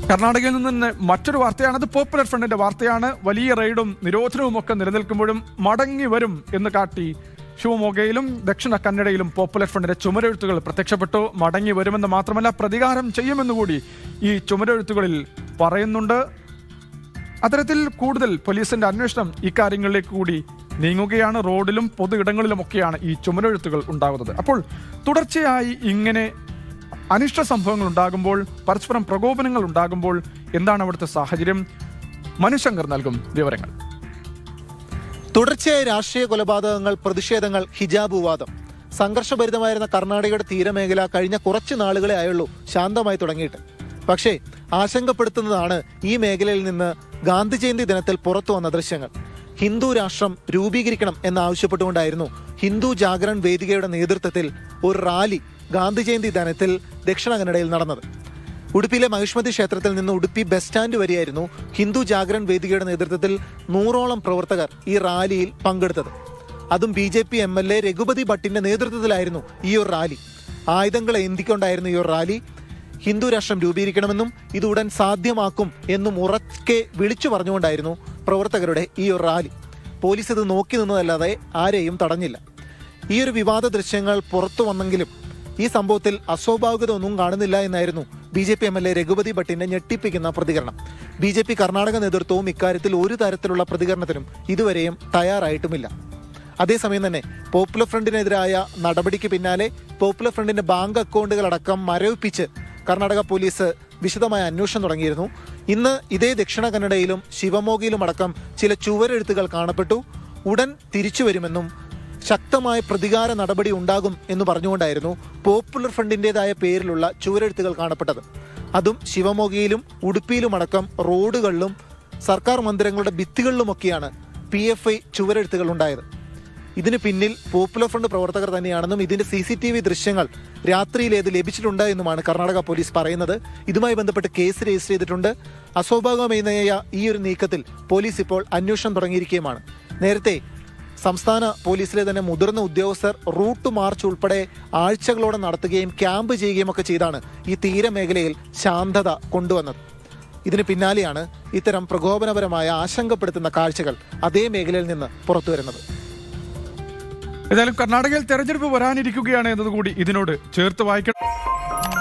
കർണാടകയിൽ നിന്ന് തന്നെ മറ്റൊരു വാർത്തയാണ് അത് പോപ്പുലർ ഫ്രണ്ടിന്റെ വാർത്തയാണ് വലിയ റെയ്ഡും നിരോധനവും ഒക്കെ നിലനിൽക്കുമ്പോഴും മടങ്ങി വരും എന്ന് കാട്ടി ശിവമോഗയിലും ദക്ഷിണ കന്നഡയിലും പോപ്പുലർ ഫ്രണ്ടിന്റെ ചുമരെഴുത്തുകൾ പ്രത്യക്ഷപ്പെട്ടു മടങ്ങി വരുമെന്ന് മാത്രമല്ല പ്രതികാരം ചെയ്യുമെന്ന് കൂടി ഈ ചുമരെഴുത്തുകളിൽ പറയുന്നുണ്ട് അത്തരത്തിൽ കൂടുതൽ പോലീസിന്റെ അന്വേഷണം ഇക്കാര്യങ്ങളിലേക്ക് കൂടി നീങ്ങുകയാണ് റോഡിലും പൊതു ഇടങ്ങളിലുമൊക്കെയാണ് ഈ ചുമരെഴുത്തുകൾ ഉണ്ടാകുന്നത് അപ്പോൾ തുടർച്ചയായി ഇങ്ങനെ അനിഷ്ട സംഭവങ്ങൾ ഉണ്ടാകുമ്പോൾ പരസ്പരം പ്രകോപനങ്ങൾ ഉണ്ടാകുമ്പോൾ എന്താണ് അവിടുത്തെ സാഹചര്യം മനുശങ്കർ നൽകും വിവരങ്ങൾ തുടർച്ചയായ രാഷ്ട്രീയ കൊലപാതകങ്ങൾ പ്രതിഷേധങ്ങൾ ഹിജാബ് വിവാദം സംഘർഷഭരിതമായിരുന്ന കർണാടകയുടെ തീരമേഖല കഴിഞ്ഞ കുറച്ച് നാളുകളെ ആയുള്ളൂ ശാന്തമായി തുടങ്ങിയിട്ട് പക്ഷേ ആശങ്കപ്പെടുത്തുന്നതാണ് ഈ മേഖലയിൽ നിന്ന് ഗാന്ധി ജയന്തി ദിനത്തിൽ പുറത്തു വന്ന ദൃശ്യങ്ങൾ ഹിന്ദു രാഷ്ട്രം രൂപീകരിക്കണം എന്നാവശ്യപ്പെട്ടുകൊണ്ടായിരുന്നു ഹിന്ദു ജാഗരൺ വേദികയുടെ നേതൃത്വത്തിൽ ഒരു റാലി ഗാന്ധി ജയന്തി ദിനത്തിൽ ദക്ഷിണ കന്നഡയിൽ നടന്നത് ഉടുപ്പിയിലെ മഹിഷ്മതി ക്ഷേത്രത്തിൽ നിന്ന് ഉടുപ്പി ബസ് സ്റ്റാൻഡ് വരെയായിരുന്നു ഹിന്ദു ജാഗരൺ വേദികയുടെ നേതൃത്വത്തിൽ നൂറോളം പ്രവർത്തകർ ഈ റാലിയിൽ പങ്കെടുത്തത് അതും B J P M L A Raghupathi ഭട്ടിന്റെ നേതൃത്വത്തിലായിരുന്നു ഈ ഒരു റാലി ആയുധങ്ങൾ ഏന്തിക്കൊണ്ടായിരുന്നു ഈ ഒരു റാലി ഹിന്ദു രാഷ്ട്രം രൂപീകരിക്കണമെന്നും ഇത് ഉടൻ സാധ്യമാക്കും എന്നും ഉറക്കെ വിളിച്ചു പറഞ്ഞുകൊണ്ടായിരുന്നു പ്രവർത്തകരുടെ ഈ ഒരു റാലി പോലീസ് ഇത് നോക്കി നിന്നതല്ലാതെ ആരെയും തടഞ്ഞില്ല ഈ ഒരു വിവാദ ദൃശ്യങ്ങൾ പുറത്തു വന്നെങ്കിലും ഈ സംഭവത്തിൽ അസ്വാഭാവികത ഒന്നും കാണുന്നില്ല എന്നായിരുന്നു B J P M L A Raghupathi ഭട്ടിന്റെ ഞെട്ടിപ്പിക്കുന്ന പ്രതികരണം ബി ജെ പി കർണാടക നേതൃത്വവും ഇക്കാര്യത്തിൽ ഒരു തരത്തിലുള്ള പ്രതികരണത്തിനും ഇതുവരെയും തയ്യാറായിട്ടുമില്ല അതേസമയം തന്നെ പോപ്പുലർ ഫ്രണ്ടിനെതിരായ നടപടിക്ക് പിന്നാലെ പോപ്പുലർ ഫ്രണ്ടിന്റെ ബാങ്ക് അക്കൗണ്ടുകളടക്കം മരവിപ്പിച്ച് കർണാടക പോലീസ് വിശദമായ അന്വേഷണം തുടങ്ങിയിരുന്നു ഇന്ന് ഇതേ ദക്ഷിണ കന്നഡയിലും ശിവമോഗയിലും അടക്കം ചില ചുവരെഴുത്തുകൾ കാണപ്പെട്ടു ഉടൻ തിരിച്ചു വരുമെന്നും ശക്തമായ പ്രതികാര നടപടി ഉണ്ടാകും എന്ന് പറഞ്ഞുകൊണ്ടായിരുന്നു പോപ്പുലർ ഫ്രണ്ടിൻ്റെതായ പേരിലുള്ള ചുവരെഴുത്തുകൾ കാണപ്പെട്ടത് അതും ശിവമോഗയിലും ഉടുപ്പിയിലുമടക്കം റോഡുകളിലും സർക്കാർ മന്ദിരങ്ങളുടെ ഭിത്തികളിലുമൊക്കെയാണ് പി എഫ് ഐ ചുവരെഴുത്തുകൾ ഉണ്ടായത് ഇതിന് പിന്നിൽ പോപ്പുലർ ഫ്രണ്ട് പ്രവർത്തകർ തന്നെയാണെന്നും ഇതിന്റെ സി സി ടി വി ദൃശ്യങ്ങൾ രാത്രിയിൽ ഏത് ലഭിച്ചിട്ടുണ്ട് എന്നുമാണ് കർണാടക പോലീസ് പറയുന്നത് ഇതുമായി ബന്ധപ്പെട്ട് കേസ് രജിസ്റ്റർ ചെയ്തിട്ടുണ്ട് അസ്വാഭാവികമായ ഈ ഒരു നീക്കത്തിൽ പോലീസ് ഇപ്പോൾ അന്വേഷണം തുടങ്ങിയിരിക്കുകയുമാണ് നേരത്തെ സംസ്ഥാന പോലീസിലെ തന്നെ മുതിർന്ന ഉദ്യോഗസ്ഥർ റൂട്ട് മാർച്ച് ഉൾപ്പെടെ ആഴ്ചകളോടെ നടത്തുകയും ക്യാമ്പ് ചെയ്യുകയും ഒക്കെ ചെയ്താണ് ഈ തീരമേഖലയിൽ ശാന്തത കൊണ്ടുവന്നത് ഇതിന് പിന്നാലെയാണ് ഇത്തരം പ്രകോപനപരമായ ആശങ്കപ്പെടുത്തുന്ന കാഴ്ചകൾ അതേ മേഖലയിൽ നിന്ന് പുറത്തു വരുന്നത് ഏതായാലും കർണാടകയിൽ തെരഞ്ഞെടുപ്പ് വരാനിരിക്കുകയാണ് എന്നതുകൂടി ഇതിനോട് ചേർത്ത് വായിക്കണം